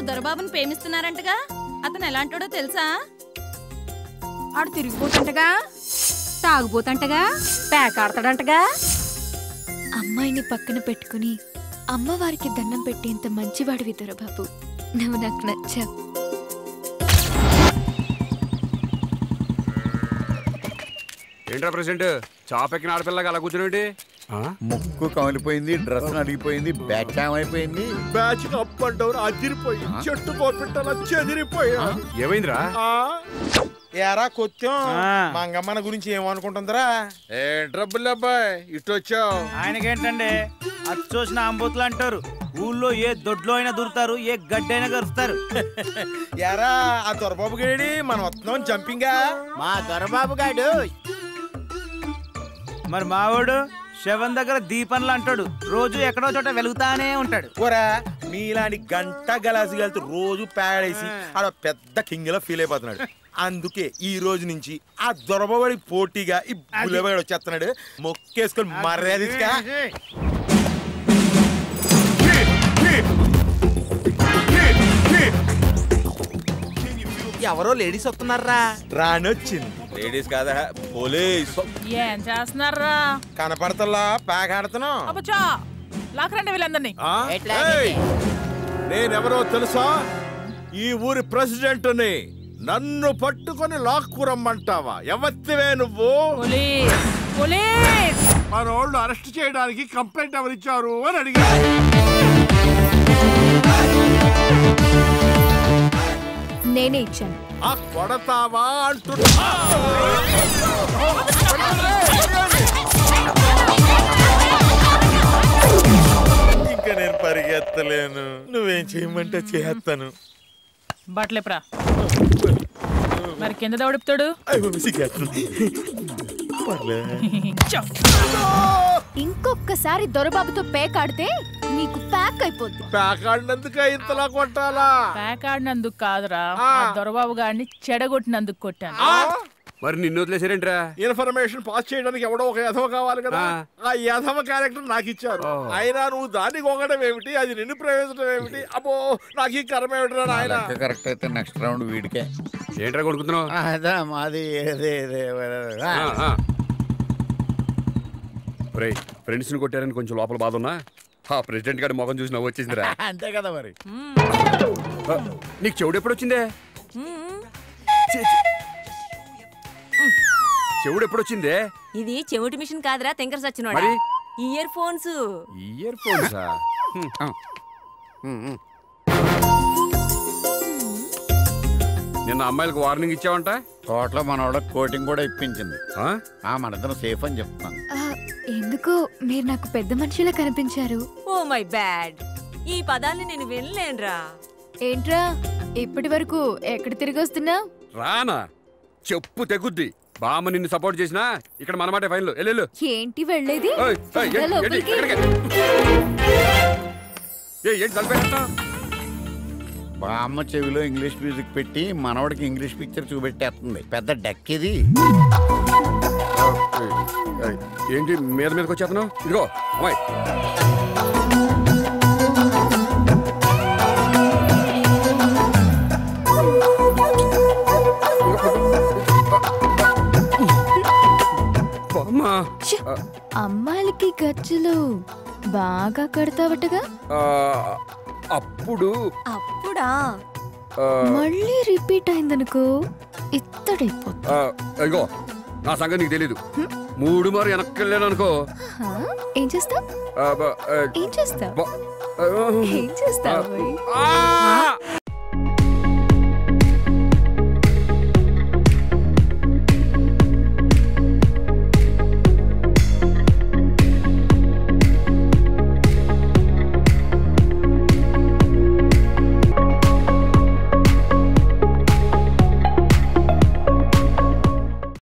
దొరబాబుని ప్రేమిస్తున్నారంటగా అతను ఎలాంటాడో తెలుసా ఆడు తిరిగిపోతుంటగా తాగుపోతుంటగా పేకాడతాడంటగా అమ్మాయిని పక్కన పెట్టుకుని అమ్మవారికి దండం పెట్టేంత మంచివాడివి దొరబాబు నువ్వు నాకు నచ్చావు ఏంట్రా ప్రెసిడెంట్ చాప్ ఎక్కిన ఆడపిల్లగా అలా కూర్చునేంటి ముక్కు కమిలిపోయింది డ్రెస్ అడిగిపోయింది బ్యాక్ జామ్ అయిపోయింది బ్యాచ్ అప్ అండ్ డౌన్ అదిరిపోయి చెట్టు కోపెట్టాల చెదిరిపోయా ఏమైందిరా ఎరా కొత్తం మంగమ్మన గురించి ఏమనుకుంటుందిరా ఏ డబ్బులు అబ్బాయి ఇటు వచ్చావు ఆయనకేంటండి అది చూసిన అంబూతులు అంటారు ఊళ్ళో ఏ దొడ్లో అయినా దూరుతారు ఏ గడ్డైనా గరుస్తారు ఎరా ఆ దొరబాబు గేడి మనం వస్తున్నాం జంపింగా మా దొరబాబు గాడు మరి మావాడు శవం దగ్గర దీపంలు అంటాడు రోజు ఎక్కడో చోట వెలుగుతానే ఉంటాడు ఓరా మీలాంటి గంట గలాసి వెళ్తూ రోజు పేడేసి ఆడ పెద్ద కింగ్ ఫీల్ అయిపోతున్నాడు అందుకే ఈ రోజు నుంచి ఆ దొరబడి పోటీగా ఈ బుల్లబడి వచ్చేస్తున్నాడు మొక్కేసుకొని మర్యాదగా ఎవరో లేడీస్ వస్తున్నారా రానొచ్చింది లేడీస్ కాదా పోలీస్ ఏం చేస్తున్నారా కనపడతల్లా ప్యాక్ ఆడుతున్నాం అబ్బచా లాకరండి వీళ్ళందరినీ నేనెవరో తెలుసా ఈ ఊరి ప్రెసిడెంట్ని నన్ను పట్టుకొని లాక్కురమ్మంటావా ఎవత్తివే నువ్వు పోలీస్ పోలీస్ మనోళ్ళు అరెస్ట్ చేయడానికి కంప్లైంట్ ఎవరిచ్చారు అని అడిగా నేనే ఇచ్చాను ఆ కొడతావా అంటున్నా ఇంకా నేను పరిగెత్తలేను నువ్వేం చేయమంటే చేస్తాను బట్టలేపురా మరి కింద దౌడిపుతాడు ఇంకొకసారి దొరబాబుతో పేకాడితే నీకు ప్యాక్ అయిపోద్ది ప్యాక్ ఆడినందుకే ఇంతలా కొట్టాలా ప్యాక్ ఆడినందుకు కాదురా ఆ దొరబాబు గారిని చెడగొట్టినందుకు కొట్టాను మరి నిన్ను వదిలేసారేంట్రా ఇన్ఫర్మేషన్ పాస్ చేయడానికి ఎవడో ఒక యథవ కావాలి కదా ఆ. ఆ యథవ క్యారెక్టర్ నాకు ఇచ్చారు ఓ. అయినా నువ్వు దాన్ని కొనడం ఏమిటి అది నిన్ను ప్రవేశించడం ఏమిటి అబ్బో నాకు ఈ కర్మ ఏమిటిరా నాయన లెక్క కరెక్ట్ అయితే నెక్స్ట్ రౌండ్ వీడికే ఏంట్రా కొనుక్కుతున్నావు అదా మాది ఏదే ఏదే రే ఫ్రెండ్స్ ని కొట్టారని కొంచెం లోపల బాధ ఉన్నా ఆ ప్రెసిడెంట్ గారి మొఖం చూసి నవ్వు వచ్చేసిందిరా అంతే కదా మరి ఆ, నీకు చెవుడు ఎప్పుడు వచ్చిందే ఛీ, ఛీ. చెవుడు ఎప్పుడు వచ్చిందే ఇది చెవిటి మిషన్ కాదురా తెంకర సచ్చినోడా మరి? ఇయర్ ఫోన్స్ ఇయర్ ఫోన్సా నిన్న అమ్మాయిలకు వార్నింగ్ ఇచ్చావంట తోటలో మనోడ కోటింగ్ కూడా ఇప్పించింది ఆ? ఆ మనిద్దరం సేఫ్ అని చెప్తాను ఆ, ఎందుకో మీరు నాకు పెద్ద మనిషిలా కనిపించారు ఓ మై బ్యాడ్ ఈ పదాన్ని నేను వినలేనురా ఏంట్రా ఇప్పటి వరకు ఎక్కడ తిరిగి వస్తున్నావు రానా చెప్పు తెగుద్ది బామ్మ నిన్ను సపోర్ట్ చేసినా ఇక్కడ మనమాటే ఫైన్లు వెళ్ళు ఏంటి వెళ్ళేది ఏయ్, ఏయ్, ఏంటి, పద ఏంటి, లోపలికి. ఎక్కడికి? ఏయ్, ఏంటి తలపేస్తా బామ్మ చెవిలో ఇంగ్లీష్ మ్యూజిక్ పెట్టి మనవడికి ఇంగ్లీష్ పిక్చర్ చూపెట్టేస్తుంది పెద్ద డెక్ ఇది ఏంటి మీద మీదకి వచ్చేస్తున్నావు ఇదిగో అమ్మాయి బామ్మ ఛ! అమ్మాయిలకి గజ్జలు బాగా కడతావటగా ఆ, అప్పుడు అప్పుడా ఆ, మళ్ళీ రిపీట్ అయిందనుకో ఇత్తడైపోతుంది ఆ, ఇదిగో నా సంగతి నీకు తెలీదు మూడు మారు వెనక్కి వెళ్ళాను అనుకో హా? ఏం చేస్తావ్ ఆ, బ- ఆ, ఏం చేస్తావ్ బ- ఆ, ఏం చేస్తావ్ ఆ!